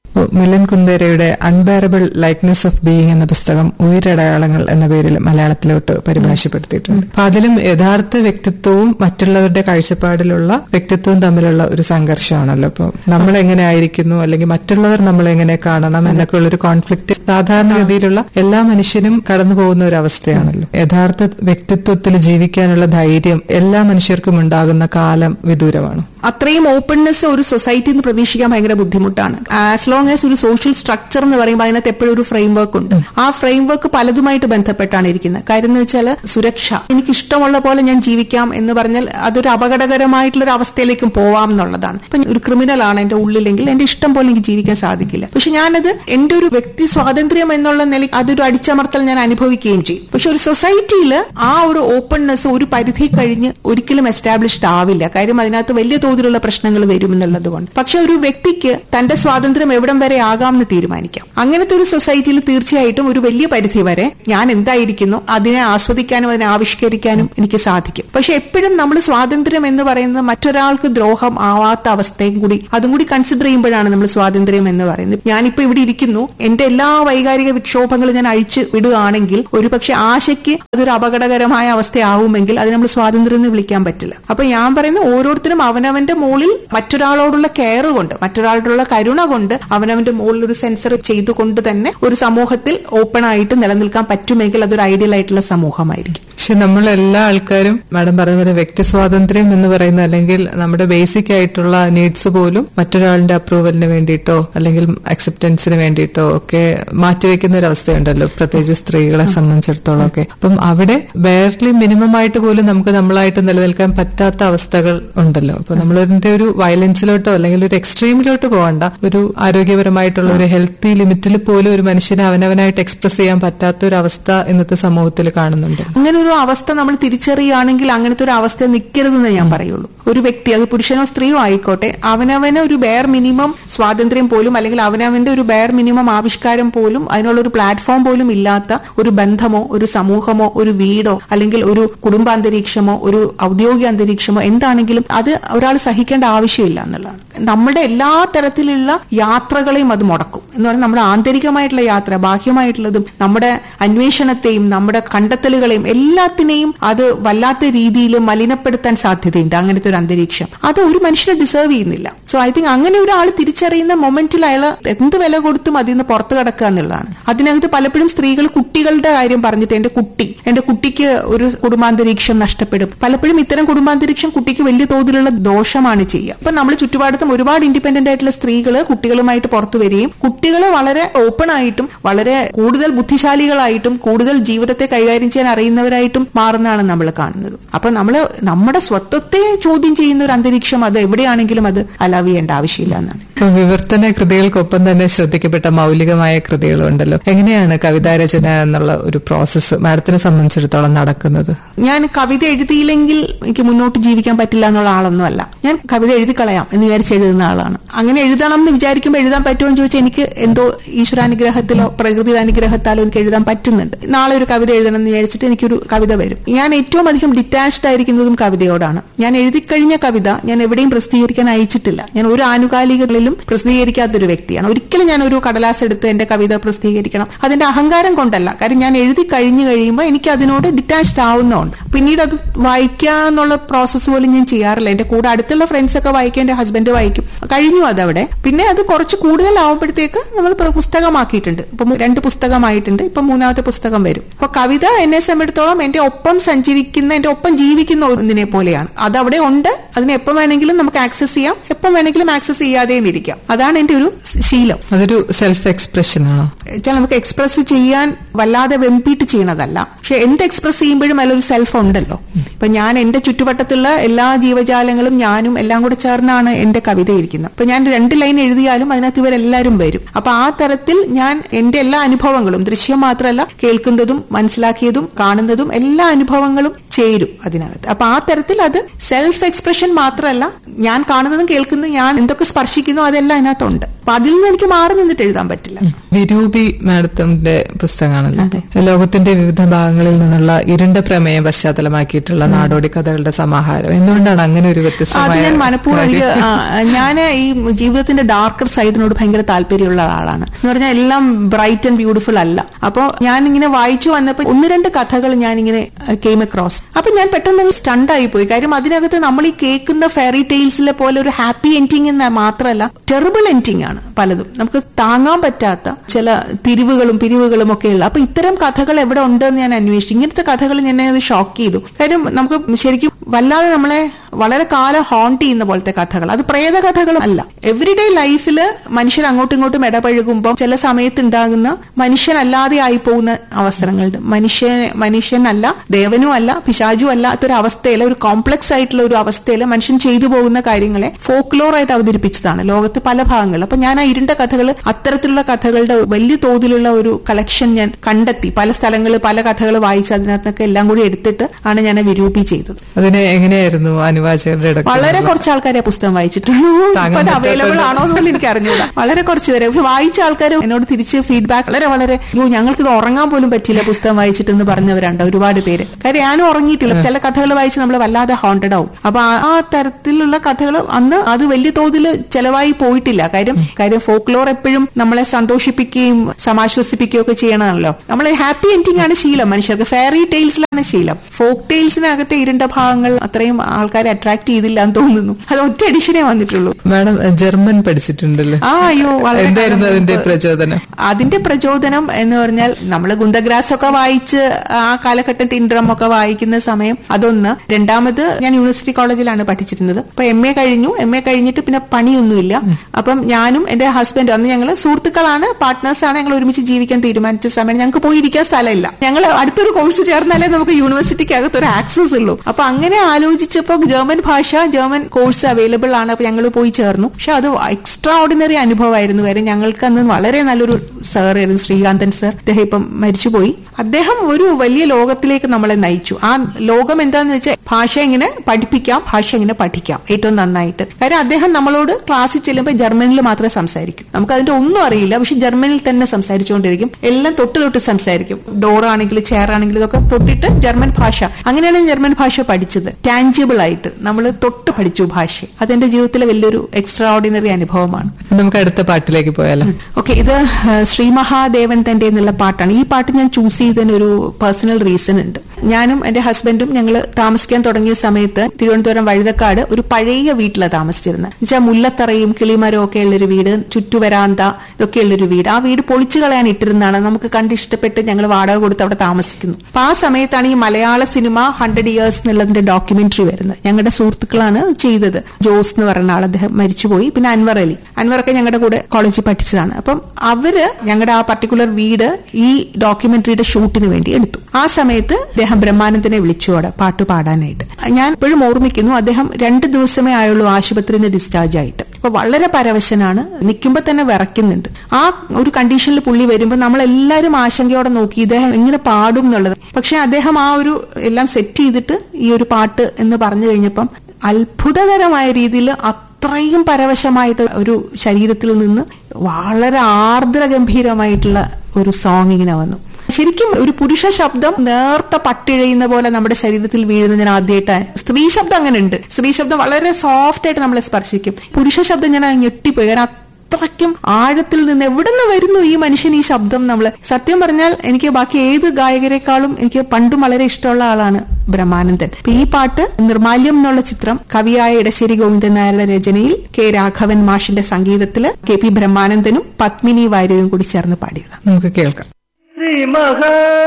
മിലൻ കുന്ദേരയുടെ unbearable lightness of being എന്ന പുസ്തകം ഉയരടയാളങ്ങൾ എന്ന പേരിൽ മലയാളത്തിലോട്ട് പരിഭാഷപ്പെടുത്തിയിട്ടുണ്ട് അപ്പൊ അതിലും യഥാർത്ഥ വ്യക്തിത്വവും മറ്റുള്ളവരുടെ കാഴ്ചപ്പാടിലുള്ള വ്യക്തിത്വവും തമ്മിലുള്ള ഒരു സംഘർഷമാണല്ലോ ഇപ്പൊ നമ്മൾ എങ്ങനെ ആയിരിക്കുന്നു അല്ലെങ്കിൽ മറ്റുള്ളവർ നമ്മളെ എങ്ങനെ കാണണം എന്നൊക്കെ ഉള്ള ഒരു കോൺഫ്ലിക്റ്റ് സാധാരണഗതിയിലുള്ള എല്ലാ മനുഷ്യനും കടന്നു പോകുന്ന ഒരു അവസ്ഥയാണല്ലോ യഥാർത്ഥ വ്യക്തിത്വത്തിൽ ജീവിക്കാനുള്ള ധൈര്യം എല്ലാ മനുഷ്യർക്കും ഉണ്ടാകുന്ന കാലം വിദൂരമാണ് അത്രയും ഓപ്പൺനെസ് ഒരു സൊസൈറ്റിയിൽ നിന്ന് പ്രതീക്ഷിക്കാൻ ഭയങ്കര ബുദ്ധിമുട്ടാണ് ആസ് ലോങ് ആസ് ഒരു സോഷ്യൽ സ്ട്രക്ചർ എന്ന് പറയുമ്പോൾ അതിനകത്ത് എപ്പോഴും ഒരു ഫ്രെയിം വർക്ക് ഉണ്ട് ആ ഫ്രെയിം വർക്ക് പലതുമായിട്ട് ബന്ധപ്പെട്ടാണ് ഇരിക്കുന്നത് കാര്യം എന്ന് വെച്ചാൽ സുരക്ഷ എനിക്ക് ഇഷ്ടമുള്ള പോലെ ഞാൻ ജീവിക്കാം എന്ന് പറഞ്ഞാൽ അതൊരു അപകടകരമായിട്ടുള്ള ഒരു അവസ്ഥയിലേക്കും പോവാം എന്നുള്ളതാണ് ഇപ്പൊ ഒരു ക്രിമിനൽ ആണ് എന്റെ ഉള്ളിലെങ്കിൽ എന്റെ ഇഷ്ടം പോലെ എനിക്ക് ജീവിക്കാൻ സാധിക്കില്ല പക്ഷെ ഞാനത് എന്റെ ഒരു വ്യക്തി സ്വാതന്ത്ര്യം എന്നുള്ള നിലയ്ക്ക് അതൊരു അടിച്ചമർത്തൽ ഞാൻ അനുഭവിക്കുകയും ചെയ്യും പക്ഷെ ഒരു സൊസൈറ്റിയിൽ ആ ഒരു ഓപ്പൺനെസ് ഒരു പരിധി കഴിഞ്ഞ് ഒരിക്കലും എസ്റ്റാബ്ലിഷ്ഡ് ആവില്ല കാര്യം അതിനകത്ത് വലിയ തോതിലുള്ള പ്രശ്നങ്ങൾ വരുമെന്നുള്ളത് കൊണ്ട് പക്ഷെ ഒരു വ്യക്തിക്ക് തന്റെ സ്വാതന്ത്ര്യം എവിടം വരെ ആകാമെന്ന് തീരുമാനിക്കാം അങ്ങനത്തെ ഒരു സൊസൈറ്റിയിൽ തീർച്ചയായിട്ടും ഒരു വലിയ പരിധി വരെ ഞാൻ എന്തായിരിക്കുന്നു അതിനെ ആസ്വദിക്കാനും അതിനെ ആവിഷ്കരിക്കാനും എനിക്ക് സാധിക്കും പക്ഷെ എപ്പോഴും നമ്മൾ സ്വാതന്ത്ര്യം എന്ന് പറയുന്നത് മറ്റൊരാൾക്ക് ദ്രോഹം ആവാത്ത അവസ്ഥയും കൂടി അതും കൂടി കൺസിഡർ ചെയ്യുമ്പോഴാണ് നമ്മൾ സ്വാതന്ത്ര്യം എന്ന് പറയുന്നത് ഞാനിപ്പോ ഇവിടെ ഇരിക്കുന്നു എന്റെ എല്ലാ വൈകാരിക വിക്ഷോഭങ്ങളും ഞാൻ അഴിച്ചു വിടുകയാണെങ്കിൽ ഒരു പക്ഷെ ആശയ്ക്ക് അതൊരു അപകടകരമായ അവസ്ഥയാവുമെങ്കിൽ അത് നമ്മൾ സ്വാതന്ത്ര്യം എന്ന് വിളിക്കാൻ പറ്റില്ല അപ്പൊ ഞാൻ പറയുന്നത് ഓരോരുത്തരും അവനവന്റെ മുകളിൽ മറ്റൊരാളോടുള്ള കെയർ കൊണ്ട് മറ്റൊരാളോടുള്ള കരുണ കൊണ്ട് അവനവന്റെ മുകളിൽ ഒരു സെൻസർ ചെയ്തുകൊണ്ട് തന്നെ ഒരു സമൂഹത്തിൽ ഓപ്പൺ ആയിട്ട് നിലനിൽക്കാൻ പറ്റുമെങ്കിൽ അതൊരു ഐഡിയൽ ആയിട്ടുള്ള സമൂഹമായിരിക്കും പക്ഷെ നമ്മൾ എല്ലാ ആൾക്കാരും മാഡം പറഞ്ഞ പോലെ വ്യക്തി സ്വാതന്ത്ര്യം എന്ന് പറയുന്ന അല്ലെങ്കിൽ നമ്മുടെ ബേസിക് ആയിട്ടുള്ള നീഡ്സ് പോലും മറ്റൊരാളുടെ അപ്രൂവലിന് വേണ്ടിയിട്ടോ അല്ലെങ്കിൽ അക്സെപ്റ്റൻസിന് വേണ്ടിയിട്ടോ ഒക്കെ മാറ്റിവെക്കുന്ന ഒരു അവസ്ഥയുണ്ടല്ലോ പ്രത്യേകിച്ച് സ്ത്രീകളെ സംബന്ധിച്ചിടത്തോളം ഒക്കെ അപ്പം അവിടെ വേർലി മിനിമം ആയിട്ട് പോലും നമുക്ക് നമ്മളായിട്ട് നിലനിൽക്കാൻ പറ്റാത്ത അവസ്ഥകൾ ഉണ്ടല്ലോ അപ്പൊ നമ്മളതിന്റെ ഒരു വയലൻസിലോട്ടോ അല്ലെങ്കിൽ ഒരു എക്സ്ട്രീമിലോട്ട് പോകണ്ട ഒരു ആരോഗ്യപരമായിട്ടുള്ള ഒരു ഹെൽത്തി ലിമിറ്റിൽ പോലും ഒരു മനുഷ്യനെ അവനവനായിട്ട് എക്സ്പ്രസ് ചെയ്യാൻ പറ്റാത്ത ഒരു അവസ്ഥ ഇന്നത്തെ സമൂഹത്തിൽ കാണുന്നുണ്ട് അങ്ങനെ ഒരു അവസ്ഥ നമ്മൾ തിരിച്ചറിയുകയാണെങ്കിൽ അങ്ങനത്തെ ഒരു അവസ്ഥ നിൽക്കരുതെന്ന് ഞാൻ പറയുള്ളൂ ഒരു വ്യക്തി അത് പുരുഷനോ സ്ത്രീയോ ആയിക്കോട്ടെ അവനവന് ഒരു ബെയർ മിനിമം സ്വാതന്ത്ര്യം പോലും അല്ലെങ്കിൽ അവനവന്റെ ഒരു ബെയർ മിനിമം ആവിഷ്കാരം പോലും അതിനുള്ള ഒരു പ്ലാറ്റ്ഫോം പോലും ഇല്ലാത്ത ഒരു ബന്ധമോ ഒരു സമൂഹമോ ഒരു വീടോ അല്ലെങ്കിൽ ഒരു കുടുംബാന്തരീക്ഷമോ ഒരു ഔദ്യോഗിക അന്തരീക്ഷമോ എന്താണെങ്കിലും അത് ഒരാൾ സഹിക്കേണ്ട ആവശ്യമില്ല എന്നുള്ളതാണ് നമ്മുടെ എല്ലാ തരത്തിലുള്ള യാത്രകളെയും അത് മുടക്കും എന്ന് പറഞ്ഞാൽ നമ്മുടെ ആന്തരികമായിട്ടുള്ള യാത്ര ബാഹ്യമായിട്ടുള്ളതും നമ്മുടെ അന്വേഷണത്തെയും നമ്മുടെ കണ്ടെത്തലുകളെയും എല്ലാത്തിനെയും അത് വല്ലാത്ത രീതിയിൽ മലിനപ്പെടുത്താൻ സാധ്യതയുണ്ട് അങ്ങനത്തെ ഒരു അന്തരീക്ഷം അത് ഒരു മനുഷ്യനെ ഡിസേർവ് ചെയ്യുന്നില്ല സോ ഐ തിങ്ക് അങ്ങനെ ഒരാൾ തിരിച്ചറിയുന്ന മൊമെന്റിൽ അയാൾ എന്ത് വില കൊടുത്തും അതിൽ നിന്ന് പുറത്തു കിടക്കുക എന്നുള്ളതാണ് അതിനകത്ത് പലപ്പോഴും സ്ത്രീകൾ കുട്ടികളുടെ കാര്യം പറഞ്ഞിട്ട് എന്റെ കുട്ടി എന്റെ കുട്ടിക്ക് ഒരു കുടുംബാന്തരീക്ഷം നഷ്ടപ്പെടും പലപ്പോഴും ഇത്തരം കുടുംബാന്തരീക്ഷം കുട്ടിക്ക് വലിയ തോതിലുള്ള ദോഷമാണ് ചെയ്യുക അപ്പൊ നമ്മൾ ചുറ്റുപാടത്തും ഒരുപാട് ഇൻഡിപെൻഡന്റ് ആയിട്ടുള്ള സ്ത്രീകൾ കുട്ടികളുമായിട്ട് പുറത്തു വരികയും കുട്ടികൾ വളരെ ഓപ്പൺ ആയിട്ടും വളരെ കൂടുതൽ ബുദ്ധിശാലികളായിട്ടും കൂടുതൽ ജീവിതത്തെ കൈകാര്യം ചെയ്യാൻ അറിയുന്നവരായിട്ടും മാറുന്നതാണ് നമ്മൾ കാണുന്നത് അപ്പൊ നമ്മൾ നമ്മുടെ സ്വത്വത്തെ ചോദ്യം ചെയ്യുന്ന ഒരു അന്തരീക്ഷം അത് എവിടെയാണെങ്കിലും അത് അലവ് ചെയ്യേണ്ട ആവശ്യമില്ല എന്നാണ് ഇപ്പൊ വിവർത്തന കൃതികൾക്കൊപ്പം തന്നെ ശ്രദ്ധിക്കപ്പെട്ട മൗലികമായ കൃതികളും ഉണ്ടല്ലോ എങ്ങനെയാണ് കവിതാരചന എന്നുള്ള ഒരു പ്രോസസ്സ് മാഡത്തിനെ സംബന്ധിച്ചിടത്തോളം നടക്കുന്നത് ഞാൻ കവിത എഴുതിയില്ലെങ്കിൽ എനിക്ക് മുന്നോട്ട് ജീവിക്കാൻ പറ്റില്ല എന്നുള്ള ആളൊന്നുമല്ല ഞാൻ കവിത എഴുതി കളയാം എന്ന് വിചാരിച്ച് എഴുതുന്ന ആളാണ് അങ്ങനെ എഴുതണം എന്ന് വിചാരിക്കുമ്പോൾ എഴുതാൻ പറ്റുമോ എന്ന് ചോദിച്ചാൽ എനിക്ക് എന്തോ ഈശ്വരാനുഗ്രഹത്തിലോ പ്രകൃതിയുടെ അനുഗ്രഹത്താലോ എനിക്ക് എഴുതാൻ പറ്റുന്നുണ്ട് നാളെ ഒരു കവിത എഴുതണം എന്ന് വിചാരിച്ചിട്ട് എനിക്കൊരു കവിത വരും ഞാൻ ഏറ്റവും അധികം ഡിറ്റാച്ച്ഡ് ആയിരിക്കുന്നതും കവിതയോടാണ് ഞാൻ എഴുതിക്കഴിഞ്ഞ കവിത ഞാൻ എവിടെയും പ്രസിദ്ധീകരിക്കാൻ അയച്ചിട്ടില്ല ഞാൻ ഒരു ആനുകാലികളിലും പ്രസിദ്ധീകരിക്കാത്തൊരു വ്യക്തിയാണ് ഒരിക്കലും ഞാൻ ഒരു കടലാസ് എടുത്ത് എന്റെ കവിത പ്രസിദ്ധീകരിക്കണം അതിന്റെ അഹങ്കാരം കൊണ്ടല്ല കാര്യം ഞാൻ എഴുതി കഴിഞ്ഞു കഴിയുമ്പോൾ എനിക്ക് അതിനോട് ഡിറ്റാച്ച്ഡ് ആവുന്നതുകൊണ്ട് പിന്നീട് അത് വായിക്കുക എന്നുള്ള പ്രോസസ്സ് പോലും ഞാൻ ചെയ്യാറില്ല എന്റെ കൂടെ അടുത്തുള്ള ഫ്രണ്ട്സ് ഒക്കെ വായിക്കും എന്റെ ഹസ്ബൻഡ് വായിക്കും കഴിഞ്ഞു അതവിടെ പിന്നെ അത് കുറച്ച് കൂടുതലാവുമ്പോഴത്തേക്ക് നമ്മൾ പ്ര- പുസ്തകമാക്കിയിട്ടുണ്ട് ഇപ്പൊ മു- രണ്ട് പുസ്തകമായിട്ടുണ്ട് ഇപ്പൊ മൂന്നാമത്തെ പുസ്തകം വരും അപ്പൊ കവിത എന്നെ സംബന്ധിച്ചിടത്തോളം എന്റെ ഒപ്പം സഞ്ചരിക്കുന്ന എന്റെ ഒപ്പം ജീവിക്കുന്ന ഒന്നിനെ പോലെയാണ് അത് അവിടെ ഉണ്ട് അതിനെ എപ്പം വേണമെങ്കിലും നമുക്ക് ആക്സസ് ചെയ്യാം എപ്പം വേണമെങ്കിലും ആക്സസ് ചെയ്യാതെയും ഇരിക്കാം അതാണ് എന്റെ ഒരു ശീലം അതൊരു സെൽഫ് എക്സ്പ്രഷൻ ആണോ വെച്ചാൽ നമുക്ക് എക്സ്പ്രസ് ചെയ്യാൻ വല്ലാതെ വെമ്പിട്ട് ചെയ്യണതല്ല പക്ഷെ എന്ത് എക്സ്പ്രസ് ചെയ്യുമ്പോഴും അതിലൊരു സെൽഫ് ഉണ്ടല്ലോ ഇപ്പൊ ഞാൻ എന്റെ ചുറ്റുവട്ടത്തുള്ള എല്ലാ ജീവജാലങ്ങളും ഞാനും എല്ലാം കൂടെ ചേർന്നാണ് എന്റെ കവിത ഇരിക്കുന്നത് അപ്പൊ ഞാൻ രണ്ട് ലൈൻ എഴുതിയാലും അതിനകത്ത് ഇവരെല്ലാവരും വരും അപ്പൊ ആ തരത്തിൽ ഞാൻ എന്റെ എല്ലാ അനുഭവങ്ങളും ദൃശ്യം മാത്രമല്ല കേൾക്കുന്നതും മനസ്സിലാക്കിയതും കാണുന്നതും എല്ലാ അനുഭവങ്ങളും ചേരും അതിനകത്ത് അപ്പൊ ആ തരത്തിൽ അത് സെൽഫ് എക്സ്പ്രഷൻ മാത്രമല്ല ഞാൻ കാണുന്നതും കേൾക്കുന്നതും ഞാൻ എന്തൊക്കെ സ്പർശിക്കുന്നു അതെല്ലാം അതിനകത്തുണ്ട് അപ്പൊ അതിൽ നിന്ന് എനിക്ക് മാറി നിന്നിട്ട് എഴുതാൻ പറ്റില്ല വിരൂപി മാഡത്തിന്റെ പുസ്തകമാണല്ലോ അതെ. ലോകത്തിന്റെ വിവിധ ഭാഗങ്ങളിൽ നിന്നുള്ള ഇരുണ്ട പ്രമേയം പശ്ചാത്തലമാക്കിയിട്ടുള്ള നാടോടി കഥകളുടെ സമാഹാരം എന്തുകൊണ്ടാണ് അങ്ങനെ ഒരു അത് വ്യത്യസ്തമായ ഞാൻ മനഃപൂർവ്വം എനിക്ക് കാര്യം? ഞാൻ ഈ ജീവിതത്തിന്റെ ഡാർക്കർ സൈഡിനോട് ഭയങ്കര താല്പര്യമുള്ള ആളാണ് എന്ന് പറഞ്ഞാൽ എല്ലാം ബ്രൈറ്റ് ആൻഡ് ബ്യൂട്ടിഫുൾ അല്ല അപ്പൊ ഞാൻ ഇങ്ങനെ വായിച്ചു വന്നപ്പോൾ ഒന്ന് രണ്ട് കഥകൾ ഞാൻ ഇങ്ങനെ കെയിം അക്രോസ് അപ്പൊ ഞാൻ പെട്ടെന്ന് സ്റ്റണ്ട് ആയി പോയി കാര്യം അതിനകത്ത് നമ്മൾ ഈ കേൾക്കുന്ന ഫെയറി ടെയിൽസിലെ പോലെ ഒരു ഹാപ്പി എൻഡിങ് എന്ന മാത്രമല്ല ടെറിബിൾ എൻഡിങ് ആണ് പലതും നമുക്ക് താങ്ങാൻ പറ്റാത്ത ചില തിരിവുകളും പിരിവുകളും ഒക്കെ ഉള്ള അപ്പൊ ഇത്തരം കഥകൾ എവിടെ ഉണ്ടെന്ന് ഞാൻ അന്വേഷിച്ചു ഇങ്ങനത്തെ കഥകൾ എന്നെ അത് ഷോക്ക് ചെയ്തു കാര്യം നമുക്ക് ശരിക്കും വല്ലാതെ നമ്മളെ വളരെ കാലം ഹോണ്ട് ചെയ്യുന്ന പോലത്തെ കഥകൾ അത് പ്രേത കഥകളും അല്ല എവറിഡേ ലൈഫിൽ മനുഷ്യർ അങ്ങോട്ടും ഇങ്ങോട്ടും ഇടപഴകുമ്പോൾ ചില സമയത്ത് ഉണ്ടാകുന്ന മനുഷ്യനല്ലാതെ ആയി പോകുന്ന അവസരങ്ങളുണ്ട് മനുഷ്യ മനുഷ്യനല്ല ദേവനും അല്ല പിശാചും അല്ലാത്തൊരു അവസ്ഥയിൽ ഒരു കോംപ്ലക്സ് ആയിട്ടുള്ള ഒരു അവസ്ഥയിൽ മനുഷ്യൻ ചെയ്തു പോകുന്ന കാര്യങ്ങളെ ഫോക്ലോറായിട്ട് അവതരിപ്പിച്ചതാണ് ലോകത്ത് പല ഭാഗങ്ങളിൽ അപ്പൊ ഞാൻ ആ ഇരുണ്ട കഥകൾ അത്തരത്തിലുള്ള കഥകളുടെ വലിയ തോതിലുള്ള ഒരു കളക്ഷൻ ഞാൻ കണ്ടെത്തി പല സ്ഥലങ്ങളിൽ പല കഥകൾ വായിച്ച് അതിനകത്തൊക്കെ എല്ലാം കൂടി എടുത്തിട്ട് ആണ് ഞാൻ വിരൂപി ചെയ്തത് അതിന് എങ്ങനെയായിരുന്നു അനുവാചകരുടെ ഇടയ്ക്ക് വളരെ കുറച്ച് ആൾക്കാരെ പുസ്തകം വായിച്ചിട്ടുള്ളൂ താങ്ങാൻ ഇപ്പൊ പറ്റാത്ത അവൈലബിൾ ആണോ എന്നുള്ളത് എനിക്ക് അറിഞ്ഞൂടാ വളരെ കുറച്ച് പേര് പക്ഷെ വായിച്ച ആൾക്കാർ എന്നോട് തിരിച്ച് ഫീഡ്ബാക്ക് വളരെ വളരെ അയ്യോ ഞങ്ങൾക്ക് ഇത് ഉറങ്ങാൻ പോലും പറ്റില്ല പുസ്തകം വായിച്ചിട്ടെന്ന് പറഞ്ഞവരുണ്ട് ഒരുപാട് പേര് കാര്യം ഞാനും ഉറങ്ങിയിട്ടില്ല ചില കഥകൾ വായിച്ച് നമ്മൾ വല്ലാതെ ഹോണ്ടഡ് ആവും അപ്പൊ ആ- ആ തരത്തിലുള്ള കഥകൾ അന്ന് അത് വലിയ തോതിൽ ചെലവായി പോയിട്ടില്ല കാര്യം കാര്യം ഫോക്ലോർ എപ്പോഴും നമ്മളെ സന്തോഷിപ്പിക്കുകയും സമാശ്വസിപ്പിക്കുകയും ഒക്കെ ചെയ്യണമല്ലോ നമ്മൾ ഹാപ്പി എൻഡിങ് ആണ് ശീലം മനുഷ്യർക്ക് ഫെയറി ടെയിൽസിലാണ് ശീലം ഫോക്ക് ടെയിൽസിനകത്തെ ഇരുണ്ട ഭാഗങ്ങൾ അത്രയും ആൾക്കാരെ അട്രാക്ട് ചെയ്തില്ല എന്ന് തോന്നുന്നു അത് ഒറ്റ എഡിഷനേ വന്നിട്ടുള്ളൂ മാഡം ജർമ്മൻ പഠിച്ചിട്ടുണ്ടല്ലേ ആ അയ്യോ വളരെ എന്തായിരുന്നു കാലം അതിന്റെ മുമ്പ്. പ്രചോദനം അതിന്റെ പ്രചോദനം എന്ന് പറഞ്ഞാൽ നമ്മൾ ഗുന്തഗ്രാസ് ഒക്കെ വായിച്ച് ആ കാലഘട്ടം ടിൻഡ്രം ഒക്കെ വായിക്കുന്ന സമയം അതൊന്ന് രണ്ടാമത് ഞാൻ യൂണിവേഴ്സിറ്റി കോളേജിലാണ് പഠിച്ചിരുന്നത് അപ്പൊ എം എ കഴിഞ്ഞു എം എ കഴിഞ്ഞിട്ട് പിന്നെ പണിയൊന്നുമില്ല അപ്പം ഞാനും എന്റെ ഹസ്ബൻഡും അന്ന് ഞങ്ങൾ സുഹൃത്തുക്കളാണ് പാർട്ട്നേഴ്സ് ആണ് ഞങ്ങൾ ഒരുമിച്ച് ജീവിക്കാൻ തീരുമാനിച്ച സമയം ഞങ്ങൾക്ക് പോയി ഇരിക്കാൻ സ്ഥലമില്ല ഞങ്ങൾ അടുത്തൊരു കോഴ്സ് ചേർന്നാലേ നമുക്ക് യൂണിവേഴ്സിറ്റിക്ക് അകത്ത് ഒരു ആക്സസ് ഉള്ളൂ അപ്പൊ അങ്ങനെ ആലോചിച്ചപ്പോൾ ജർമ്മൻ ഭാഷ ജർമ്മൻ കോഴ്സ് അവൈലബിൾ ആണ് അപ്പൊ ഞങ്ങൾ പോയി ചേർന്നു പക്ഷെ അത് എക്സ്ട്രാ ഓർഡിനറി അനുഭവമായിരുന്നു കാര്യം ഞങ്ങൾക്ക് അന്ന് വളരെ നല്ലൊരു സാർ ആയിരുന്നു ശ്രീകാന്തൻ സർ അദ്ദേഹം ഇപ്പം മരിച്ചുപോയി അദ്ദേഹം ഒരു വലിയ ലോകത്തിലേക്ക് നമ്മളെ നയിച്ചു ആ ലോകം എന്താന്ന് വെച്ചാൽ ഭാഷ എങ്ങനെ പഠിപ്പിക്കാം ഭാഷ എങ്ങനെ പഠിക്കാം ഏറ്റവും നന്നായിട്ട് കാര്യം അദ്ദേഹം നമ്മളോട് ക്ലാസ്സിൽ ചെല്ലുമ്പോൾ ജർമ്മനിൽ മാത്രമേ സംസാരിക്കൂ നമുക്ക് അതിന്റെ ഒന്നും അറിയില്ല പക്ഷെ ജർമ്മനിൽ തന്നെ സംസാരിച്ചുകൊണ്ടിരിക്കും എല്ലാം തൊട്ട് തൊട്ട് സംസാരിക്കും ഡോർ ആണെങ്കിലും ചെയർ ആണെങ്കിലും ഇതൊക്കെ തൊട്ടിട്ട് ജർമ്മൻ ഭാഷ അങ്ങനെയാണ് ഞാൻ ജർമ്മൻ ഭാഷ പഠിച്ചത് ടാഞ്ചിബിൾ ആയിട്ട് നമ്മൾ തൊട്ട് പഠിച്ചു ഭാഷ അതെന്റെ ജീവിതത്തിലെ വലിയൊരു എക്സ്ട്രാ ഓർഡിനറി അനുഭവമാണ് നമുക്ക് അടുത്ത പാട്ടിലേക്ക് പോയാലോ ഓക്കെ ഇത് ആ, ശ്രീ മഹാദേവൻ തന്റെ എന്നുള്ള പാട്ടാണ് ഈ പാട്ട് ഞാൻ ചൂസ് ചെയ്തതിന് ഒരു പേഴ്സണൽ റീസൺ ഉണ്ട് ഞാനും എന്റെ ഹസ്ബൻഡും ഞങ്ങൾ താമസിക്കാൻ തുടങ്ങിയ സമയത്ത് തിരുവനന്തപുരം വഴുതക്കാട് ഒരു പഴയ വീട്ടിലാണ് താമസിച്ചിരുന്നത് എന്നുവെച്ചാൽ മുല്ലത്തറയും കിളിമരവും ഒക്കെ ഉള്ളൊരു വീട് ചുറ്റുവരാന്ത ഇതൊക്കെ ഉള്ളൊരു വീട് ആ വീട് പൊളിച്ചു കളയാൻ ഇട്ടിരുന്നതാണ് നമുക്ക് കണ്ട് ഇഷ്ടപ്പെട്ട് ഞങ്ങൾ വാടക കൊടുത്ത് അവിടെ താമസിക്കുന്നു അപ്പൊ ആ സമയത്താണ് ഈ മലയാള സിനിമ ഹൺഡ്രഡ് ഇയേഴ്സ് എന്നുള്ളതിന്റെ ഡോക്യുമെന്ററി വരുന്നത് ഞങ്ങളുടെ സുഹൃത്തുക്കളാണ് ചെയ്തത് ജോസ് എന്ന് പറയുന്ന ആൾ അദ്ദേഹം മരിച്ചുപോയി പിന്നെ അൻവർ അലി അൻവറൊക്കെ ഞങ്ങളുടെ കൂടെ കോളേജിൽ പഠിച്ചതാണ് അപ്പം അവര് ഞങ്ങളുടെ ആ പർട്ടിക്കുലർ വീട് ഈ ഡോക്യുമെന്ററിയുടെ ഷൂട്ടിന് വേണ്ടി എടുത്തു ആ സമയത്ത് അദ്ദേഹം ബ്രഹ്മാനന്ദനെ വിളിച്ചു അവിടെ പാട്ട് പാടാനായിട്ട് ഞാൻ ഇപ്പോഴും ഓർമ്മിക്കുന്നു അദ്ദേഹം രണ്ട് ദിവസമേ ആയുള്ളൂ ആശുപത്രിയിൽ നിന്ന് ഡിസ്ചാർജ് ആയിട്ട് അപ്പൊ വളരെ പരവശനാണ് നിൽക്കുമ്പോൾ തന്നെ വിറയ്ക്കുന്നുണ്ട് ആ ഒരു കണ്ടീഷനിൽ പുള്ളി വരുമ്പോൾ നമ്മൾ എല്ലാവരും ആശങ്കയോടെ നോക്കി ഇദ്ദേഹം എങ്ങനെ പാടും എന്നുള്ളത് പക്ഷെ അദ്ദേഹം ആ ഒരു എല്ലാം സെറ്റ് ചെയ്തിട്ട് ഈ ഒരു പാട്ട് എന്ന് പറഞ്ഞു കഴിഞ്ഞപ്പം അത്ഭുതകരമായ രീതിയിൽ അത്രയും പരവശമായിട്ട് ഒരു ശരീരത്തിൽ നിന്ന് വളരെ ആർദ്ര ഗംഭീരമായിട്ടുള്ള ഒരു സോങ് ഇങ്ങനെ വന്നു ശരിക്കും ഒരു പുരുഷ ശബ്ദം നേർത്ത പട്ടിഴയുന്ന പോലെ നമ്മുടെ ശരീരത്തിൽ വീഴുന്ന ഞാൻ ആദ്യമായിട്ട് സ്ത്രീ ശബ്ദം അങ്ങനെ ഉണ്ട് സ്ത്രീ ശബ്ദം വളരെ സോഫ്റ്റ് ആയിട്ട് നമ്മളെ സ്പർശിക്കും പുരുഷ ശബ്ദം ഞാൻ ഞെട്ടിപ്പോയി കാരണം അത്രയ്ക്കും ആഴത്തിൽ നിന്ന് എവിടെ നിന്ന് വരുന്നു ഈ മനുഷ്യൻ ഈ ശബ്ദം നമ്മള് സത്യം പറഞ്ഞാൽ എനിക്ക് ബാക്കി ഏത് ഗായകരെക്കാളും എനിക്ക് പണ്ടും വളരെ ഇഷ്ടമുള്ള ആളാണ് ബ്രഹ്മാനന്ദൻ അപ്പൊ ഈ പാട്ട് നിർമാല്യം എന്നുള്ള ചിത്രം കവിയായ ഇടശ്ശേരി ഗോവിന്ദൻ നായരുടെ രചനയിൽ കെ രാഘവൻ മാഷിന്റെ സംഗീതത്തില് കെ പി ബ്രഹ്മാനന്ദനും പത്മിനി വാര്യരും കൂടി ചേർന്ന് പാടിയതാണ് നമുക്ക് കേൾക്കാം ശ്രീ മഹാ